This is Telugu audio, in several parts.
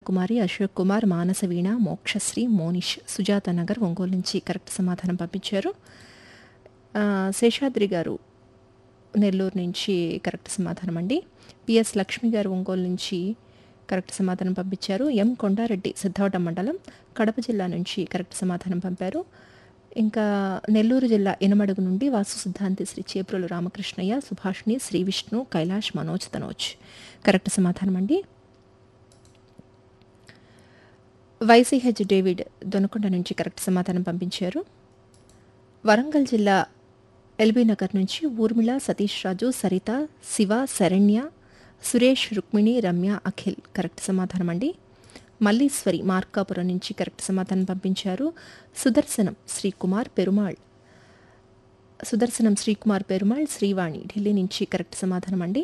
కుమారి అశోక్ కుమార్ మానస వీణ మోక్షశ్రీ మోనిష్ సుజాత నగర్ ఒంగోలు నుంచి కరెక్ట్ సమాధానం పంపించారు ఆ, శేషాద్రి గారు నెల్లూరు నుంచి కరెక్ట్ సమాధానం అండి పిఎస్ లక్ష్మి గారు ఒంగోలు నుంచి కరెక్ట్ సమాధానం పంపించారు ఎం కొండారెడ్డి సిద్ధవటం మండలం కడప జిల్లా నుంచి కరెక్ట్ సమాధానం పంపారు ఇంకా నెల్లూరు జిల్లా ఇనమడుగు నుండి వాసు సిద్ధాంతి శ్రీ చేప్రులు రామకృష్ణయ్య సుభాష్ని శ్రీ విష్ణు కైలాష్ మనోజ్ తనోజ్ కరెక్ట్ సమాధానం అండి వైసీహెచ్ డేవిడ్ దొనకొండ నుంచి కరెక్ట్ సమాధానం పంపించారు వరంగల్ జిల్లా ఎల్బీ నగర్ నుంచి ఊర్మిళ సతీష్ రాజు సరిత శివ శరణ్య సురేష్ రుక్మిణి రమ్య అఖిల్ కరెక్ట్ సమాధానం అండి మల్లీశ్వరి మార్కాపురం నుంచి కరెక్ట్ సమాధానం పంపించారు సుదర్శనం శ్రీకుమార్ పెరుమాళ్ సుదర్శనం శ్రీకుమార్ పెరుమాళ్ శ్రీవాణి ఢిల్లీ నుంచి కరెక్ట్ సమాధానం అండి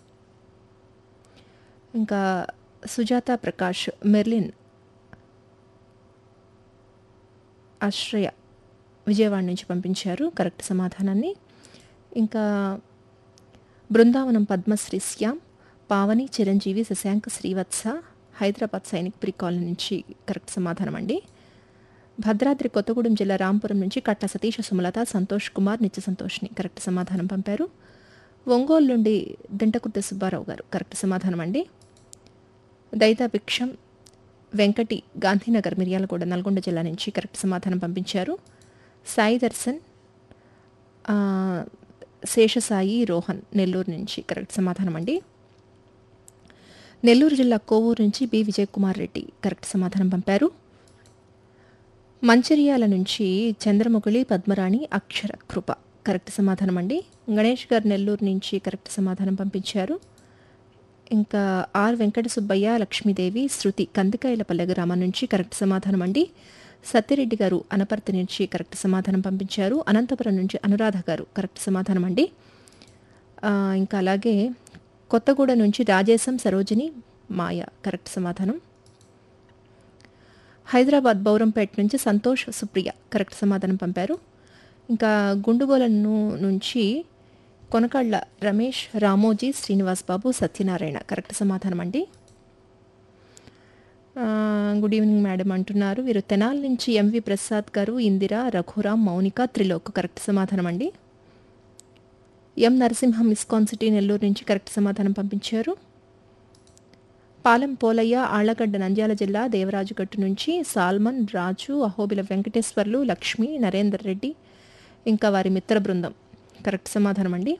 ఇంకా సుజాత ప్రకాష్ మెర్లిన్ ఆశ్రయ విజయవాడ నుంచి పంపించారు కరెక్ట్ సమాధానాన్ని ఇంకా బృందావనం పద్మశ్రీ శ్యామ్ పావని చిరంజీవి శశాంక్ శ్రీవత్స హైదరాబాద్ సైనిక్ పురి కాలనీ నుంచి కరెక్ట్ సమాధానం అండి భద్రాద్రి కొత్తగూడెం జిల్లా రాంపురం నుంచి కట్ల సతీష సుమలత సంతోష్ కుమార్ నిత్య సంతోష్ని కరెక్ట్ సమాధానం పంపారు ఒంగోలు నుండి దింటకుర్తి సుబ్బారావు గారు కరెక్ట్ సమాధానం అండి దైతా భిక్షం వెంకటి గాంధీనగర్ మిర్యాలగూడ నల్గొండ జిల్లా నుంచి కరెక్ట్ సమాధానం పంపించారు సాయి దర్శన్ ఆ, శేషసాయి రోహన్ నెల్లూరు నుంచి కరెక్ట్ సమాధానం అండి నెల్లూరు జిల్లా కోవూరు నుంచి బి విజయ్ కుమార్ రెడ్డి కరెక్ట్ సమాధానం పంపారు మంచిర్యాల నుంచి చంద్రముగిలి పద్మరాణి అక్షర కృప కరెక్ట్ సమాధానం అండి గణేష్ గారు నెల్లూరు నుంచి కరెక్ట్ సమాధానం పంపించారు ఇంకా ఆర్ వెంకట సుబ్బయ్య లక్ష్మీదేవి శృతి కందికాయలపల్లె గ్రామం నుంచి కరెక్ట్ సమాధానం అండి సత్యరెడ్డి గారు అనపర్తి నుంచి కరెక్ట్ సమాధానం పంపించారు అనంతపురం నుంచి అనురాధ గారు కరెక్ట్ సమాధానం అండి ఆ, ఇంకా అలాగే కొత్తగూడ నుంచి రాజేశం సరోజిని మాయ కరెక్ట్ సమాధానం హైదరాబాద్ బౌరంపేట నుంచి సంతోష్ సుప్రియ కరెక్ట్ సమాధానం పంపారు ఇంకా గుండుగోలను నుంచి కొనకళ్ళ రమేష్ రామోజీ శ్రీనివాస్ బాబు సత్యనారాయణ కరెక్ట్ సమాధానం అండి ఆ, గుడ్ ఈవినింగ్ మేడం అంటున్నారు వీరు తెనాల్ నుంచి ఎంవి ప్రసాద్ గారు ఇందిర రఘురాం మౌనిక త్రిలోక్ కరెక్ట్ సమాధానం అండి M Narasimham ISKCON city Nellore నుంచి కరెక్ట్ సమాధానం పంపించారు పాలెం పోలయ్య ఆళ్లగడ్డ నంద్యాల జిల్లా దేవరాజుగట్టు నుంచి సాల్మన్ రాజు అహోబిల వెంకటేశ్వర్లు లక్ష్మి నరేందర్ రెడ్డి ఇంకా వారి మిత్ర బృందం కరెక్ట్ సమాధానం అండి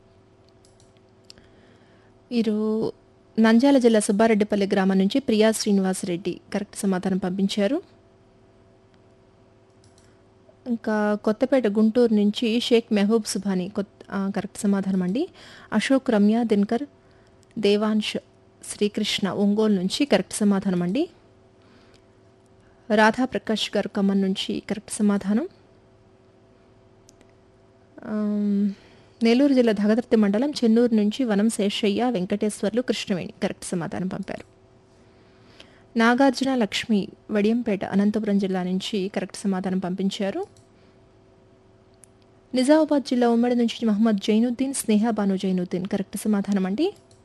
వీరు నంద్యాల జిల్లా సుబ్బారెడ్డిపల్లి గ్రామం నుంచి ప్రియా శ్రీనివాసరెడ్డి కరెక్ట్ సమాధానం పంపించారు ఇంకా కొత్తపేట గుంటూరు నుంచి షేక్ మెహబూబ్ సుభాని కొత్త ఆ, కరెక్ట్ సమాధానం అండి అశోక్ రమ్య దినకర్ దేవాంశ్ శ్రీకృష్ణ ఒంగోలు నుంచి కరెక్ట్ సమాధానం అండి రాధా ప్రకాష్ గారు ఖమ్మం నుంచి కరెక్ట్ సమాధానం ఆమ్, నెల్లూరు జిల్లా ధగదర్తి మండలం చెన్నూరు నుంచి వనం శేషయ్య వెంకటేశ్వర్లు కృష్ణవేణి కరెక్ట్ సమాధానం పంపారు నాగార్జున లక్ష్మి వడియంపేట అనంతపురం జిల్లా నుంచి కరెక్ట్ సమాధానం పంపించారు నిజామాబాద్ జిల్లా ఉమ్మడి నుంచి మహమ్మద్ జైనుద్దీన్ స్నేహ బాను జైనుద్దీన్ కరెక్ట్ సమాధానం అండి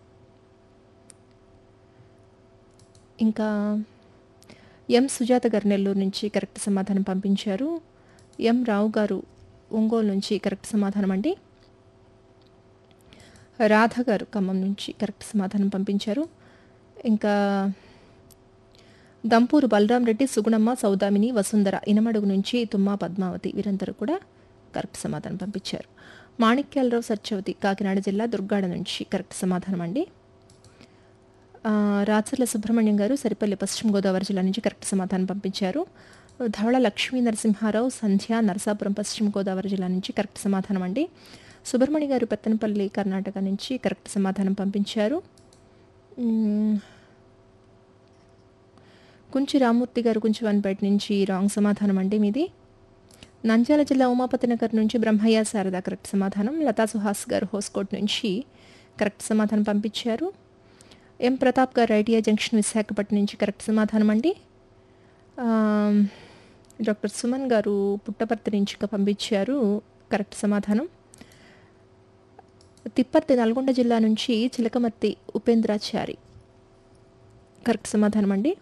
ఇంకా ఎం సుజాత గారు నెల్లూరు నుంచి కరెక్ట్ సమాధానం పంపించారు ఎం రావు గారు ఒంగోలు నుంచి కరెక్ట్ సమాధానం అండి రాధ గారు ఖమ్మం నుంచి కరెక్ట్ సమాధానం పంపించారు ఇంకా దంపూరు బలరాం రెడ్డి సుగుణమ్మ సౌదామిని వసుంధర ఇనమడుగు నుంచి తుమ్మా పద్మావతి వీరందరూ కూడా కరెక్ట్ సమాధానం పంపించారు మాణిక్యాలరావు సత్యవతి కాకినాడ జిల్లా దుర్గాడ నుంచి కరెక్ట్ సమాధానం అండి ఆ, రాచర్ల సుబ్రహ్మణ్యం గారు సరిపల్లి పశ్చిమ గోదావరి జిల్లా నుంచి కరెక్ట్ సమాధానం పంపించారు ధవళ లక్ష్మీ నరసింహారావు సంధ్య నరసాపురం పశ్చిమ గోదావరి జిల్లా నుంచి కరెక్ట్ సమాధానం అండి సుబ్రహ్మణ్య గారు పెత్తనపల్లి కర్ణాటక నుంచి కరెక్ట్ సమాధానం పంపించారు మ్మ్. కుంచి రామూర్తి గారు కుంచివన్పేట నుంచి రాంగ్ సమాధానం అండి మీది నంద్యాల జిల్లా ఉమాపతి నగర్ నుంచి బ్రహ్మయ్య శారద కరెక్ట్ సమాధానం లతా సుహాస్ గారు హోస్కోట్ నుంచి కరెక్ట్ సమాధానం పంపించారు ఎం ప్రతాప్ గారు ఐటీఐ జంక్షన్ విశాఖపట్నం నుంచి కరెక్ట్ సమాధానం అండి ఆమ్, డాక్టర్ సుమన్ గారు పుట్టపర్తి నుంచి ఇంకా పంపించారు కరెక్ట్ సమాధానం తిప్పర్తి నల్గొండ జిల్లా నుంచి చిలకమర్తి ఉపేంద్రాచారి కరెక్ట్ సమాధానం అండి